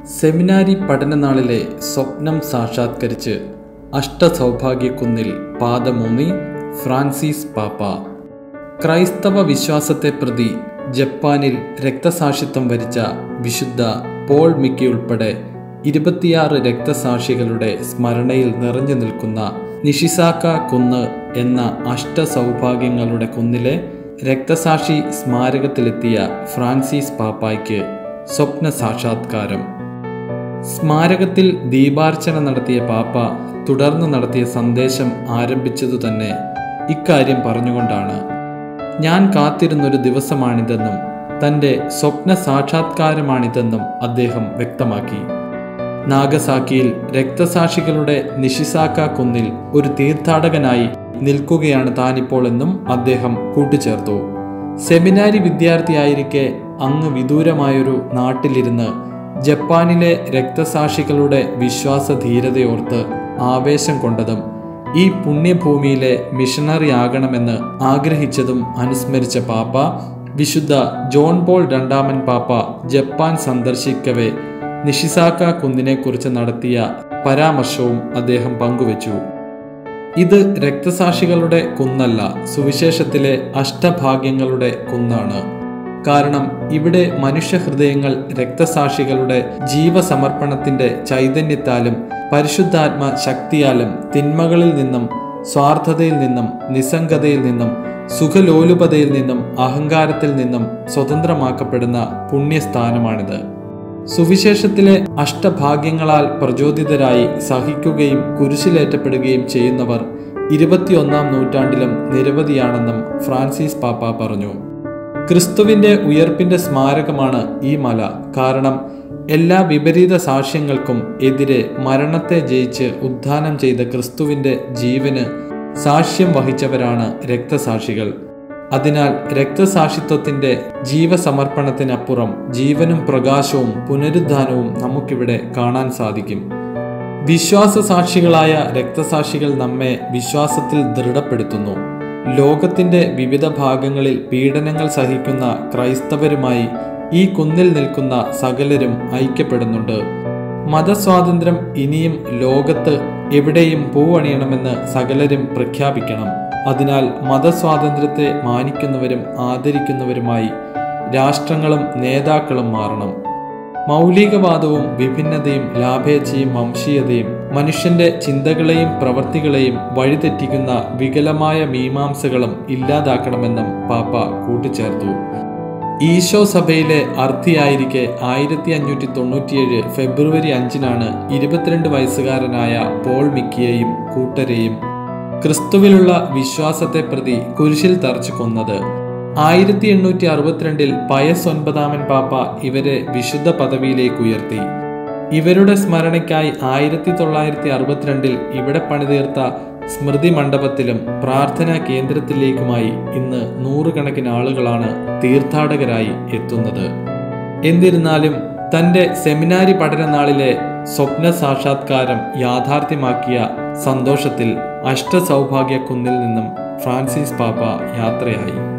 സെമിനാരി പഠനനാളിലെ സ്വപ്നം സാക്ഷാത്കരിച്ച് അഷ്ടസൗഭാഗ്യക്കുന്നിൽ പാദമൂന്നി ഫ്രാൻസിസ് പാപ്പ ക്രൈസ്തവ വിശ്വാസത്തെ പ്രതി ജപ്പാനിൽ രക്തസാക്ഷിത്വം വരിച്ച വിശുദ്ധ പോൾ മിക്കി ഉൾപ്പെടെ ഇരുപത്തിയാറ് രക്തസാക്ഷികളുടെ സ്മരണയിൽ നിറഞ്ഞു നിൽക്കുന്ന നിഷിസാക്ക കുന്ന് എന്ന അഷ്ടസൗഭാഗ്യങ്ങളുടെ കുന്നിലെ രക്തസാക്ഷി സ്മാരകത്തിലെത്തിയ ഫ്രാൻസിസ് പാപ്പായ്ക്ക് സ്വപ്ന സാക്ഷാത്കാരം സ്മാരകത്തിൽ ദീപാർച്ചന നടത്തിയ പാപ്പ തുടർന്ന് നടത്തിയ സന്ദേശം ആരംഭിച്ചതു തന്നെ ഇക്കാര്യം പറഞ്ഞുകൊണ്ടാണ് ഞാൻ കാത്തിരുന്നൊരു ദിവസമാണിതെന്നും തൻ്റെ സ്വപ്ന സാക്ഷാത്കാരമാണിതെന്നും അദ്ദേഹം വ്യക്തമാക്കി നാഗസാക്കിയിൽ രക്തസാക്ഷികളുടെ നിഷിസാക്ക കുന്നിൽ ഒരു തീർത്ഥാടകനായി നിൽക്കുകയാണ് താനിപ്പോൾ എന്നും അദ്ദേഹം കൂട്ടിച്ചേർത്തു സെമിനാരി വിദ്യാർത്ഥിയായിരിക്കെ അങ്ങ് വിദൂരമായൊരു നാട്ടിലിരുന്ന് ജപ്പാനിലെ രക്തസാക്ഷികളുടെ വിശ്വാസധീരതയോർത്ത് ആവേശം കൊണ്ടതും ഈ പുണ്യഭൂമിയിലെ മിഷണറി ആകണമെന്ന് ആഗ്രഹിച്ചതും അനുസ്മരിച്ച പാപ്പ വിശുദ്ധ ജോൺ പോൾ രണ്ടാമൻ പാപ്പ ജപ്പാൻ സന്ദർശിക്കവേ നിഷിസാക്ക കുന്നിനെക്കുറിച്ച് നടത്തിയ പരാമർശവും അദ്ദേഹം പങ്കുവച്ചു ഇത് രക്തസാക്ഷികളുടെ കുന്നല്ല സുവിശേഷത്തിലെ അഷ്ടഭാഗ്യങ്ങളുടെ കുന്നാണ് കാരണം ഇവിടെ മനുഷ്യഹൃദയങ്ങൾ രക്തസാക്ഷികളുടെ ജീവസമർപ്പണത്തിന്റെ ചൈതന്യത്താലും പരിശുദ്ധാത്മ ശക്തിയാലും തിന്മകളിൽ നിന്നും സ്വാർത്ഥതയിൽ നിന്നും നിസ്സംഗതയിൽ നിന്നും സുഖലോലുപതയിൽ നിന്നും അഹങ്കാരത്തിൽ നിന്നും സ്വതന്ത്രമാക്കപ്പെടുന്ന പുണ്യസ്ഥാനമാണിത് സുവിശേഷത്തിലെ അഷ്ടഭാഗ്യങ്ങളാൽ പ്രചോദിതരായി സഹിക്കുകയും കുരിശിലേറ്റപ്പെടുകയും ചെയ്യുന്നവർ ഇരുപത്തിയൊന്നാം നൂറ്റാണ്ടിലും നിരവധിയാണെന്നും ഫ്രാൻസിസ് പാപ്പ പറഞ്ഞു ക്രിസ്തുവിന്റെ ഉയർപ്പിന്റെ സ്മാരകമാണ് ഈ മല കാരണം എല്ലാ വിപരീത സാക്ഷ്യങ്ങൾക്കും എതിരെ മരണത്തെ ജയിച്ച് ഉദ്ധാനം ചെയ്ത ക്രിസ്തുവിന്റെ ജീവന് സാക്ഷ്യം വഹിച്ചവരാണ് രക്തസാക്ഷികൾ അതിനാൽ രക്തസാക്ഷിത്വത്തിന്റെ ജീവസമർപ്പണത്തിനപ്പുറം ജീവനും പ്രകാശവും പുനരുദ്ധാനവും നമുക്കിവിടെ കാണാൻ സാധിക്കും വിശ്വാസ സാക്ഷികളായ രക്തസാക്ഷികൾ നമ്മെ വിശ്വാസത്തിൽ ദൃഢപ്പെടുത്തുന്നു ലോകത്തിന്റെ വിവിധ ഭാഗങ്ങളിൽ പീഡനങ്ങൾ സഹിക്കുന്ന ക്രൈസ്തവരുമായി ഈ കുന്നിൽ നിൽക്കുന്ന സകലരും ഐക്യപ്പെടുന്നുണ്ട് മതസ്വാതന്ത്ര്യം ഇനിയും ലോകത്ത് എവിടെയും പൂവണിയണമെന്ന് സകലരും പ്രഖ്യാപിക്കണം അതിനാൽ മതസ്വാതന്ത്ര്യത്തെ മാനിക്കുന്നവരും ആദരിക്കുന്നവരുമായി രാഷ്ട്രങ്ങളും നേതാക്കളും മാറണം മൗലികവാദവും വിഭിന്നതയും ലാഭേച്ഛയും വംശീയതയും മനുഷ്യന്റെ ചിന്തകളെയും പ്രവർത്തികളെയും വഴിതെറ്റിക്കുന്ന വികലമായ മീമാംസകളും ഇല്ലാതാക്കണമെന്നും പാപ്പ കൂട്ടിച്ചേർത്തു ഈശോ സഭയിലെ അർത്ഥിയായിരിക്കെ ആയിരത്തി അഞ്ഞൂറ്റി തൊണ്ണൂറ്റിയേഴ് ഫെബ്രുവരി അഞ്ചിനാണ് ഇരുപത്തിരണ്ട് വയസ്സുകാരനായ പോൾ മിക്കിയെയും കൂട്ടരെയും ക്രിസ്തുവിലുള്ള വിശ്വാസത്തെ പ്രതി കുരിശിൽ തറച്ചു കൊന്നത് ആയിരത്തി എണ്ണൂറ്റി അറുപത്തിരണ്ടിൽ പയസ് ഒൻപതാമൻ പാപ്പ ഇവരെ വിശുദ്ധ പദവിയിലേക്ക് ഉയർത്തി ഇവരുടെ സ്മരണയ്ക്കായി ആയിരത്തി തൊള്ളായിരത്തി അറുപത്തിരണ്ടിൽ ഇവിടെ പണിതീർത്ത സ്മൃതി മണ്ഡപത്തിലും പ്രാർത്ഥനാ കേന്ദ്രത്തിലേക്കുമായി ഇന്ന് നൂറുകണക്കിന് ആളുകളാണ് തീർത്ഥാടകരായി എത്തുന്നത് എന്നിരുന്നാലും തന്റെ സെമിനാരി പഠനനാളിലെ സ്വപ്ന സാക്ഷാത്കാരം യാഥാർത്ഥ്യമാക്കിയ സന്തോഷത്തിൽ അഷ്ടസൗഭാഗ്യ കുന്നിൽ നിന്നും ഫ്രാൻസിസ് പാപ്പ യാത്രയായി